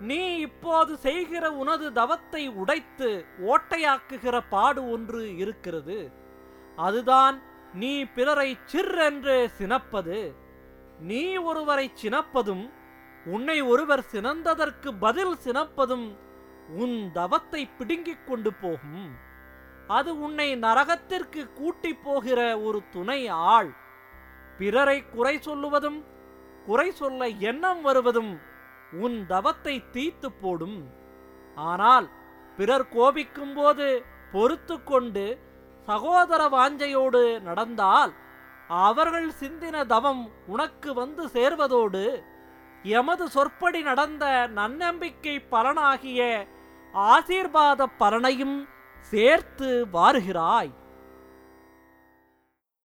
நீ இப்போது செய்கிற உனது தவத்தை உடைத்து ஓட்டையாக்குகிற பாடு ஒன்று இருக்கிறது அதுதான் நீ பிறரை சிர் என்று சினப்பது நீ ஒருவரை சினப்பதும் உன்னை ஒருவர் சினந்ததற்கு பதில் சினப்பதும் உன் தவத்தை பிடுங்கிக் கொண்டு போகும் அது உன்னை நரகத்திற்கு கூட்டிப் போகிற ஒரு துணை ஆள் பிறரை குறை சொல்லுவதும் குறை சொல்ல எண்ணம் வருவதும் உன் தவத்தை தீத்து போடும் ஆனால் பிறர் கோபிக்கும் போது பொறுத்து கொண்டு சகோதர வாஞ்சையோடு நடந்தால் அவர்கள் சிந்தின தவம் உனக்கு வந்து சேர்வதோடு எமது சொற்படி நடந்த நன்னம்பிக்கை பலனாகிய ஆசீர்வாத பலனையும் சேர்த்து வாருகிறாய்